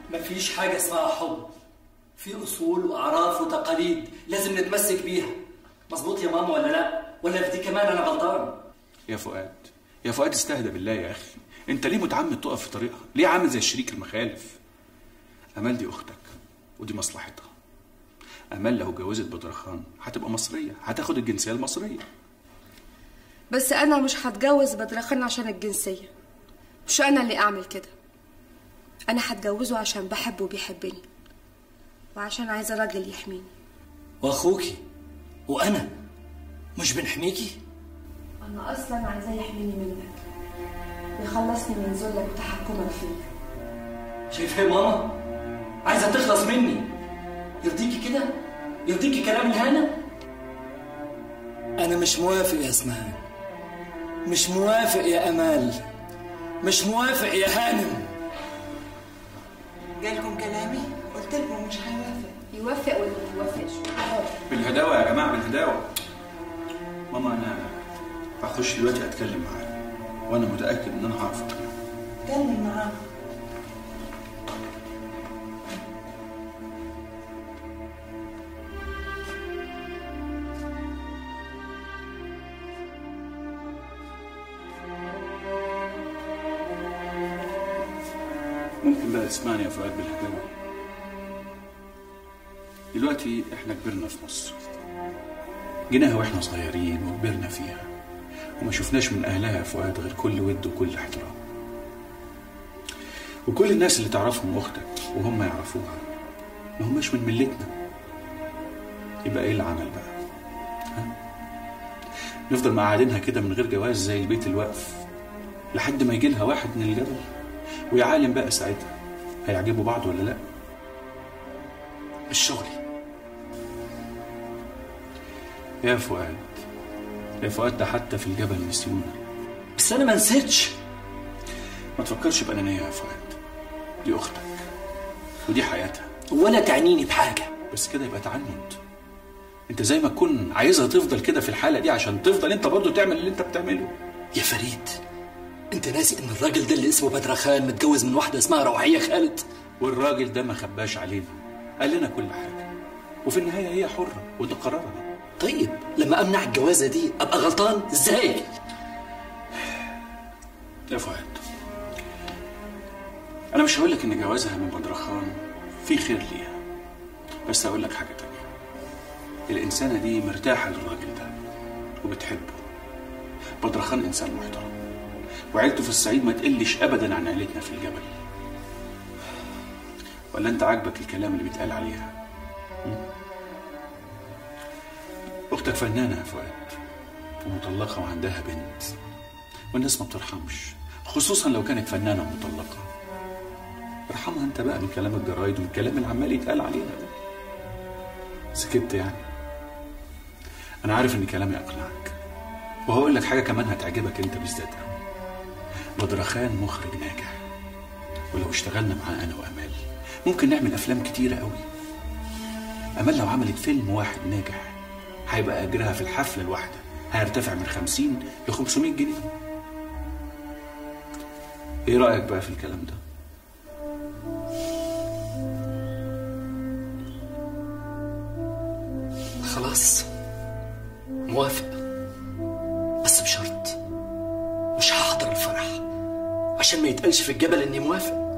مفيش حاجة اسمها حب في أصول وأعراف وتقاليد لازم نتمسك بيها مظبوط يا ماما ولا لا ولا في دي كمان أنا غلطان يا فؤاد يا فؤاد استهدى بالله يا اخي انت ليه متعمد تقف في طريقها ليه عامل زي الشريك المخالف امال دي اختك ودي مصلحتها امال لو اتجوزت بدرخان هتبقى مصريه هتاخد الجنسيه المصريه بس انا مش هتجوز بدرخان عشان الجنسيه مش انا اللي اعمل كده انا هتجوزه عشان بحبه وبيحبني وعشان عايزه راجل يحميني وأخوكي وأنا مش بنحميكي انا اصلا عايزاه يحميني منك يخلصني من ذلك وتحكمك فيك شايفة يا ماما عايزة تخلص مني يرضيكي كده يرضيكي كلام الهنا أنا مش موافق يا اسمهان مش موافق يا أمال مش موافق يا هانم جالكم كلامي قلت لكم مش هيوافق يوافق ولا ما يوافقش بالهداوه يا جماعه بالهداوه ماما انا هخش دلوقتي اتكلم معاه وانا متاكد ان انا هعرف اقنعه اتكلم معاه ممكن بقى تسمعني يا فؤاد بالهداوه دلوقتي احنا كبرنا في مصر جيناها واحنا صغيرين وكبرنا فيها وما شفناش من اهلها يا فؤاد غير كل ود وكل احترام وكل الناس اللي تعرفهم اختك وهم يعرفوها ما هماش من ملتنا يبقى ايه العمل بقى ها؟ نفضل مقعدينها كده من غير جواز زي البيت الوقف لحد ما يجي لها واحد من الجبل ويا عالم بقى ساعتها هيعجبوا بعض ولا لا مش شغلي يا فؤاد يا فؤاد ده حتى في الجبل نسيونا بس أنا ما نسيتش ما تفكرش بأنانية يا فؤاد دي أختك ودي حياتها ولا تعنيني بحاجة بس كده يبقى تعنت انت زي ما تكون عايزها تفضل كده في الحالة دي عشان تفضل انت برضو تعمل اللي انت بتعمله يا فريد انت ناسي ان الراجل ده اللي اسمه بدر خان متجوز من واحده اسمها روحيه خالد والراجل ده ما خباش علينا قال لنا كل حاجة وفي النهاية هي حرة وده قرارها طيب لما امنع الجوازه دي ابقى غلطان ازاي يا فؤاد انا مش هقول لك ان جوازها من بدرخان في خير ليها بس هقول لك حاجه تانية الانسانه دي مرتاحه للراجل ده وبتحبه بدرخان انسان محترم وعيلته في الصعيد ما تقلش ابدا عن عيلتنا في الجبل ولا انت عاجبك الكلام اللي بيتقال عليها م? اختك فنانه يا فؤاد ومطلقه وعندها بنت والناس ما بترحمش خصوصا لو كانت فنانه ومطلقه ارحمها انت بقى من كلام الجرايد ومن الكلام اللي عمال يتقال علينا ده سكت يعني انا عارف ان كلامي اقنعك وهقول لك حاجه كمان هتعجبك انت بالذات قوي بدرخان مخرج ناجح ولو اشتغلنا معاه انا وامال ممكن نعمل افلام كتيره قوي امال لو عملت فيلم واحد ناجح هيبقى اجرها في الحفله الواحده هيرتفع من 50 ل 500 جنيه ايه رايك بقى في الكلام ده خلاص موافق بس بشرط مش هحضر الفرح عشان ما يتقالش في الجبل اني موافق